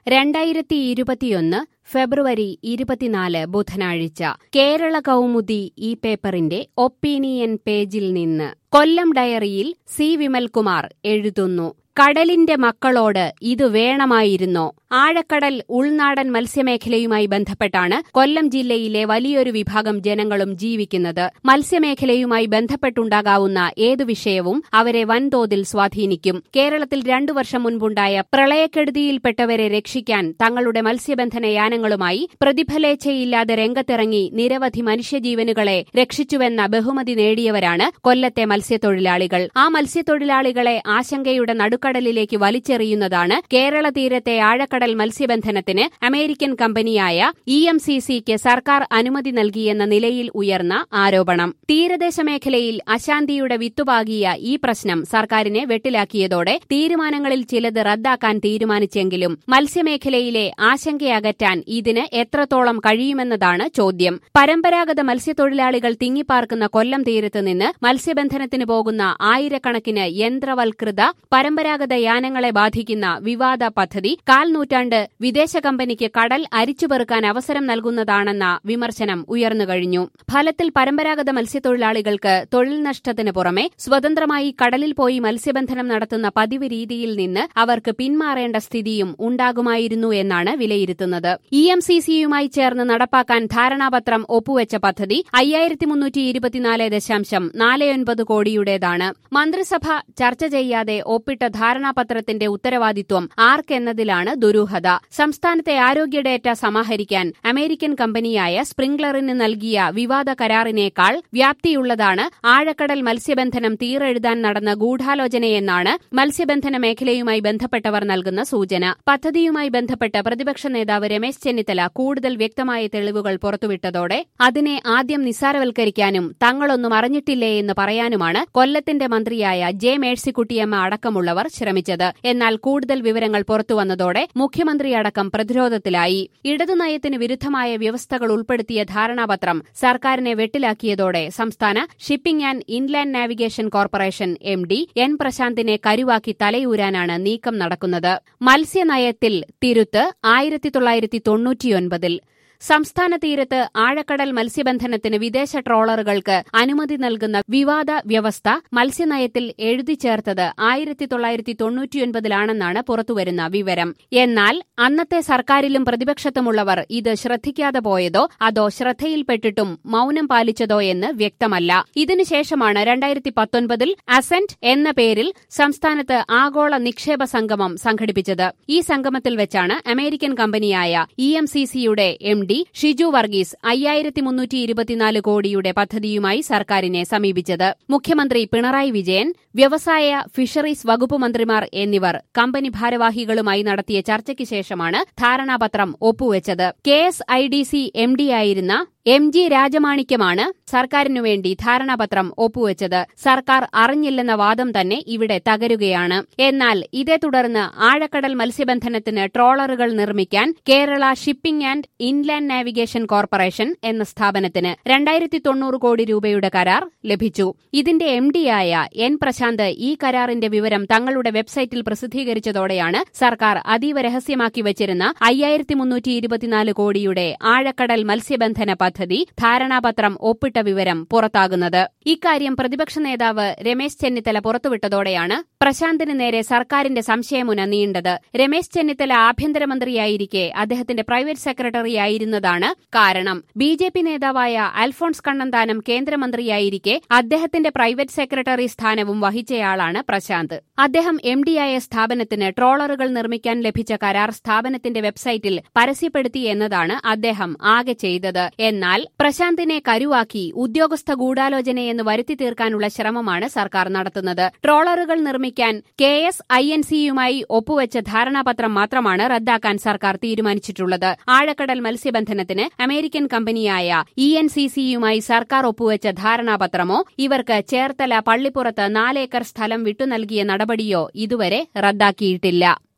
രണ്ടായിരത്തി ഇരുപത്തിയൊന്ന് ഫെബ്രുവരി ഇരുപത്തിനാല് ബുധനാഴ്ച കേരള കൗമുദി ഈ പേപ്പറിന്റെ ഒപ്പീനിയൻ പേജിൽ നിന്ന് കൊല്ലം ഡയറിയിൽ സി വിമൽകുമാർ എഴുതുന്നു കടലിന്റെ മക്കളോട് ഇത് വേണമായിരുന്നോ ആഴക്കടൽ ഉൾനാടൻ മത്സ്യമേഖലയുമായി ബന്ധപ്പെട്ടാണ് കൊല്ലം ജില്ലയിലെ വലിയൊരു വിഭാഗം ജനങ്ങളും ജീവിക്കുന്നത് മത്സ്യമേഖലയുമായി ബന്ധപ്പെട്ടുണ്ടാകാവുന്ന ഏതു വിഷയവും അവരെ വൻതോതിൽ സ്വാധീനിക്കും കേരളത്തിൽ രണ്ടു വർഷം മുൻപുണ്ടായ പ്രളയക്കെടുതിയിൽപ്പെട്ടവരെ രക്ഷിക്കാൻ തങ്ങളുടെ മത്സ്യബന്ധന യാനങ്ങളുമായി പ്രതിഫലേച്ഛയില്ലാതെ രംഗത്തിറങ്ങി നിരവധി മനുഷ്യജീവനുകളെ രക്ഷിച്ചുവെന്ന ബഹുമതി നേടിയവരാണ് കൊല്ലത്തെ മത്സ്യത്തൊഴിലാളികൾ ആ മത്സ്യത്തൊഴിലാളികളെ ആശങ്കയുടെ നടുക്കടലിലേക്ക് വലിച്ചെറിയുന്നതാണ് കേരള തീരത്തെ ആഴക്കടൽ മത്സ്യബന്ധനത്തിന് അമേരിക്കൻ കമ്പനിയായ ഇ എം സി സിക്ക് സർക്കാർ അനുമതി നൽകിയെന്ന നിലയിൽ ഉയർന്ന ആരോപണം തീരദേശ മേഖലയിൽ അശാന്തിയുടെ വിത്തുപാകിയ ഈ പ്രശ്നം സർക്കാരിനെ വെട്ടിലാക്കിയതോടെ തീരുമാനങ്ങളിൽ ചിലത് റദ്ദാക്കാൻ തീരുമാനിച്ചെങ്കിലും മത്സ്യമേഖലയിലെ ആശങ്കയകറ്റാൻ ഇതിന് എത്രത്തോളം കഴിയുമെന്നതാണ് ചോദ്യം പരമ്പരാഗത മത്സ്യത്തൊഴിലാളികൾ തിങ്ങിപ്പാർക്കുന്ന കൊല്ലം തീരത്ത് നിന്ന് മത്സ്യബന്ധനത്തിന് പോകുന്ന ആയിരക്കണക്കിന് യന്ത്രവൽകൃത പരമ്പരാഗത യാനങ്ങളെ ബാധിക്കുന്ന വിവാദ പദ്ധതി കാൽ നൂറ്റാണ്ട് വിദേശ കമ്പനിക്ക് കടൽ അരിച്ചുപെറുക്കാൻ അവസരം നൽകുന്നതാണെന്ന വിമർശനം ഉയർന്നുകഴിഞ്ഞു ഫലത്തിൽ പരമ്പരാഗത മത്സ്യത്തൊഴിലാളികൾക്ക് തൊഴിൽ നഷ്ടത്തിന് പുറമെ സ്വതന്ത്രമായി കടലിൽ പോയി മത്സ്യബന്ധനം നടത്തുന്ന പതിവ് രീതിയിൽ നിന്ന് അവർക്ക് പിന്മാറേണ്ട സ്ഥിതിയും ഉണ്ടാകുമായിരുന്നു എന്നാണ് വിലയിരുത്തുന്നത് ഇ എം സി സിയുമായി ചേർന്ന് നടപ്പാക്കാൻ ധാരണാപത്രം ഒപ്പുവെച്ച പദ്ധതി അയ്യായിരത്തി മുന്നൂറ്റി ഇരുപത്തിനാല് ദശാംശം നാല് ഒൻപത് കോടിയുടേതാണ് മന്ത്രിസഭ ചർച്ച ചെയ്യാതെ ഒപ്പിട്ട ധാരണാപത്രത്തിന്റെ ഉത്തരവാദിത്വം ആർക്കെന്നതിലാണ് ദുരൂഹത സംസ്ഥാനത്തെ ആരോഗ്യ ഡേറ്റ സമാഹരിക്കാൻ അമേരിക്കൻ കമ്പനിയായ സ്പ്രിംഗ്ലറിന് നൽകിയ വിവാദ കരാറിനേക്കാൾ വ്യാപ്തിയുള്ളതാണ് ആഴക്കടൽ മത്സ്യബന്ധനം തീരെഴുതാൻ നടന്ന ഗൂഢാലോചനയെന്നാണ് മത്സ്യബന്ധന മേഖലയുമായി ബന്ധപ്പെട്ടവർ നൽകുന്ന സൂചന പദ്ധതിയുമായി ബന്ധപ്പെട്ട് പ്രതിപക്ഷ നേതാവ് രമേശ് ചെന്നിത്തല കൂടുതൽ വ്യക്തമായ തെളിവുകൾ പുറത്തുവിട്ടതോടെ അതിനെ ആദ്യം നിസ്സാരവൽക്കരിക്കാനും തങ്ങളൊന്നും അറിഞ്ഞിട്ടില്ലേ എന്ന് പറയാനുമാണ് കൊല്ലത്തിന്റെ മന്ത്രിയായ ജെ മേഴ്സിക്കുട്ടിയമ്മ അടക്കമുള്ളവർ ശ്രമിച്ചത് എന്നാൽ കൂടുതൽ വിവരങ്ങൾ പുറത്തുവന്നതോടെ മുഖ്യമന്ത്രിയടക്കം പ്രതിരോധത്തിലായി ഇടതുനയത്തിന് വിരുദ്ധമായ വ്യവസ്ഥകൾ ഉൾപ്പെടുത്തിയ ധാരണാപത്രം സർക്കാരിനെ വെട്ടിലാക്കിയതോടെ സംസ്ഥാന shipping and inland navigation corporation M D N പ്രശാന്തിനെ കരുവാക്കി തലയൂരാനാണ് നീക്കം നടക്കുന്നത് മത്സ്യനയത്തിൽ തിരുത്ത് ആയിരത്തി തൊള്ളായിരത്തി തൊണ്ണൂറ്റിയൊൻപതിൽ സംസ്ഥാന തീരത്ത് ആഴക്കടൽ മത്സ്യബന്ധനത്തിന് വിദേശ ട്രോളറുകൾക്ക് അനുമതി നൽകുന്ന വിവാദ വ്യവസ്ഥ മത്സ്യനയത്തിൽ എഴുതി ചേർത്തത് ആയിരത്തി തൊള്ളായിരത്തി തൊണ്ണൂറ്റിയൊൻപതിലാണെന്നാണ് പുറത്തുവരുന്ന വിവരം എന്നാൽ അന്നത്തെ സർക്കാരിലും പ്രതിപക്ഷത്തുമുള്ളവർ ഇത് ശ്രദ്ധിക്കാതെ പോയതോ അതോ ശ്രദ്ധയിൽപ്പെട്ടിട്ടും മൌനം പാലിച്ചതോ എന്ന് വ്യക്തമല്ല ഇതിനുശേഷമാണ് രണ്ടായിരത്തി പത്തൊൻപതിൽ അസെന്റ് എന്ന പേരിൽ സംസ്ഥാനത്ത് ആഗോള നിക്ഷേപ സംഗമം സംഘടിപ്പിച്ചത് ഈ സംഗമത്തിൽ വെച്ചാണ് അമേരിക്കൻ കമ്പനിയായ ഇ എം സി സിയുടെ എം ഡി ഷിജു വർഗീസ് അയ്യായിരത്തി മുന്നൂറ്റി ഇരുപത്തിനാല് കോടിയുടെ പദ്ധതിയുമായി സർക്കാരിനെ സമീപിച്ചത് മുഖ്യമന്ത്രി പിണറായി വിജയൻ വ്യവസായ ഫിഷറീസ് വകുപ്പ് മന്ത്രിമാർ എന്നിവർ കമ്പനി ഭാരവാഹികളുമായി നടത്തിയ ചർച്ചയ്ക്ക് ശേഷമാണ് ധാരണാപത്രം ഒപ്പുവെച്ചത് K S I D C M ഡിയായിരുന്ന എം ജി രാജമാണിക്യമാണ് സർക്കാരിനു വേണ്ടി ധാരണാപത്രം ഒപ്പുവെച്ചത് സർക്കാർ അറിഞ്ഞില്ലെന്ന വാദം തന്നെ ഇവിടെ തകരുകയാണ് എന്നാൽ ഇതേ തുടർന്ന് ആഴക്കടൽ മത്സ്യബന്ധനത്തിന് ട്രോളറുകൾ നിർമ്മിക്കാൻ Kerala shipping and inland navigation corporation എന്ന സ്ഥാപനത്തിന് രണ്ടായിരത്തി തൊണ്ണൂറ് കോടി രൂപയുടെ കരാർ ലഭിച്ചു ഇതിന്റെ എം ഡിയായ എൻ പ്രശാന്ത് ഈ കരാറിന്റെ വിവരം തങ്ങളുടെ വെബ്സൈറ്റിൽ പ്രസിദ്ധീകരിച്ചതോടെയാണ് സർക്കാർ അതീവ രഹസ്യമാക്കി വച്ചിരുന്ന അയ്യായിരത്തി മുന്നൂറ്റി ഇരുപത്തിനാല് കോടിയുടെ ആഴക്കടൽ മത്സ്യബന്ധന പദ്ധതി ധാരണാപത്രം ഒപ്പിട്ട വിവരം പുറത്താകുന്നത് ഇക്കാര്യം പ്രതിപക്ഷ നേതാവ് രമേശ് ചെന്നിത്തല പുറത്തുവിട്ടതോടെയാണ് പ്രശാന്തിന് നേരെ സർക്കാരിന്റെ സംശയമുന നീണ്ടത് രമേശ് ചെന്നിത്തല ആഭ്യന്തരമന്ത്രിയായിരിക്കെ അദ്ദേഹത്തിന്റെ പ്രൈവറ്റ് സെക്രട്ടറിയായിരുന്നതാണ് കാരണം ബി ജെ പി നേതാവായ അൽഫോൺസ് കണ്ണന്താനം കേന്ദ്രമന്ത്രിയായിരിക്കെ അദ്ദേഹത്തിന്റെ പ്രൈവറ്റ് സെക്രട്ടറി സ്ഥാനവും വഹിച്ചയാളാണ് പ്രശാന്ത് അദ്ദേഹം എം ഡിയായ സ്ഥാപനത്തിന് ട്രോളറുകൾ നിർമ്മിക്കാൻ ലഭിച്ച കരാർ സ്ഥാപനത്തിന്റെ വെബ്സൈറ്റിൽ പരസ്യപ്പെടുത്തി എന്നതാണ് അദ്ദേഹം ആകെ ചെയ്തത് എന്നാൽ പ്രശാന്തിനെ കരുവാക്കി ഉദ്യോഗസ്ഥ ഗൂഢാലോചനയെന്ന് വരുത്തി തീർക്കാനുള്ള ശ്രമമാണ് സർക്കാർ നടത്തുന്നത് ട്രോളറുകൾ നിർമ്മിക്കാൻ കെ എസ് ഐ എൻ സിയുമായി ഒപ്പുവെച്ച ധാരണാപത്രം മാത്രമാണ് റദ്ദാക്കാൻ സർക്കാർ തീരുമാനിച്ചിട്ടുള്ളത് ആഴക്കടൽ മത്സ്യബന്ധനത്തിന് അമേരിക്കൻ കമ്പനിയായ ഇ എൻ സി സിയുമായി സർക്കാർ ഒപ്പുവെച്ച ധാരണാപത്രമോ ഇവർക്ക് ചേർത്തല പള്ളിപ്പുറത്ത് നാലേക്കർ സ്ഥലം വിട്ടുനൽകിയ നടപടിയോ ഇതുവരെ റദ്ദാക്കിയിട്ടില്ല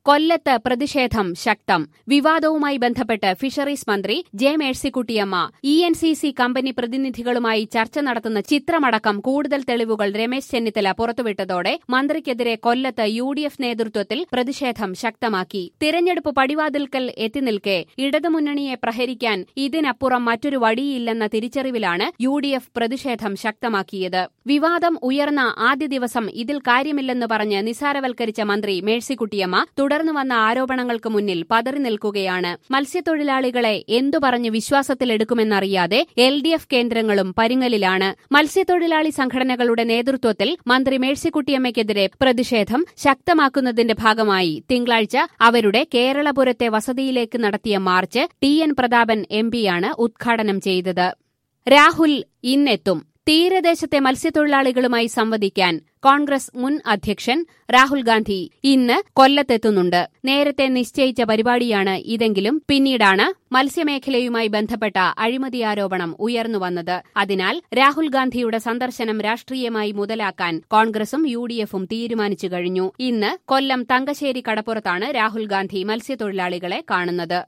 കൊല്ലത്ത് പ്രതിഷേധം ശക്തം വിവാദവുമായി ബന്ധപ്പെട്ട് ഫിഷറീസ് മന്ത്രി J Mercykuttyamma E N C C company പ്രതിനിധികളുമായി ചർച്ച നടത്തുന്ന ചിത്രമടക്കം കൂടുതൽ തെളിവുകൾ രമേശ് ചെന്നിത്തല പുറത്തുവിട്ടതോടെ മന്ത്രിക്കെതിരെ കൊല്ലത്ത് യു ഡി എഫ് നേതൃത്വത്തിൽ പ്രതിഷേധം ശക്തമാക്കി തിരഞ്ഞെടുപ്പ് പടിവാതിൽക്കൽ എത്തിനിൽക്കെ ഇടതുമുന്നണിയെ പ്രഹരിക്കാൻ ഇതിനപ്പുറം മറ്റൊരു വഴിയില്ലെന്ന തിരിച്ചറിവിലാണ് യു ഡി എഫ് പ്രതിഷേധം ശക്തമാക്കിയത് വിവാദം ഉയർന്ന ആദ്യ ദിവസം ഇതിൽ കാര്യമില്ലെന്ന് പറഞ്ഞ് നിസാരവൽക്കരിച്ച മന്ത്രി മേഴ്സിക്കുട്ടിയമ്മ തുടർന്നു വന്ന ആരോപണങ്ങൾക്ക് മുന്നിൽ പതറി നിൽക്കുകയാണ് മത്സ്യത്തൊഴിലാളികളെ എന്തു പറഞ്ഞ് വിശ്വാസത്തിലെടുക്കുമെന്നറിയാതെ എൽ ഡി എഫ് കേന്ദ്രങ്ങളും പരിങ്ങലിലാണ് മത്സ്യത്തൊഴിലാളി സംഘടനകളുടെ നേതൃത്വത്തിൽ മന്ത്രി മേഴ്സിക്കുട്ടിയമ്മയ്ക്കെതിരെ പ്രതിഷേധം ശക്തമാക്കുന്നതിന്റെ ഭാഗമായി തിങ്കളാഴ്ച അവരുടെ കേരളപുരത്തെ വസതിയിലേക്ക് നടത്തിയ march T N Prathapan M പിയാണ് ഉദ്ഘാടനം ചെയ്തത് രാഹുൽ ഇന്നെത്തും തീരദേശത്തെ മത്സ്യത്തൊഴിലാളികളുമായി സംവദിക്കാൻ കോൺഗ്രസ് മുൻ അധ്യക്ഷൻ രാഹുൽ ഗാന്ധി ഇന്ന് കൊല്ലത്തെത്തുന്നുണ്ട് നേരത്തെ നിശ്ചയിച്ച പരിപാടിയാണ് ഇതെങ്കിലും പിന്നീടാണ് മത്സ്യമേഖലയുമായി ബന്ധപ്പെട്ട അഴിമതി ആരോപണം ഉയർന്നുവന്നത് അതിനാൽ രാഹുൽ ഗാന്ധിയുടെ സന്ദർശനം രാഷ്ട്രീയമായി മുതലാക്കാൻ കോൺഗ്രസും യു ഡി എഫും തീരുമാനിച്ചു കഴിഞ്ഞു ഇന്ന് കൊല്ലം തങ്കശ്ശേരി കടപ്പുറത്താണ് രാഹുൽ ഗാന്ധി മത്സ്യത്തൊഴിലാളികളെ കാണുന്നത്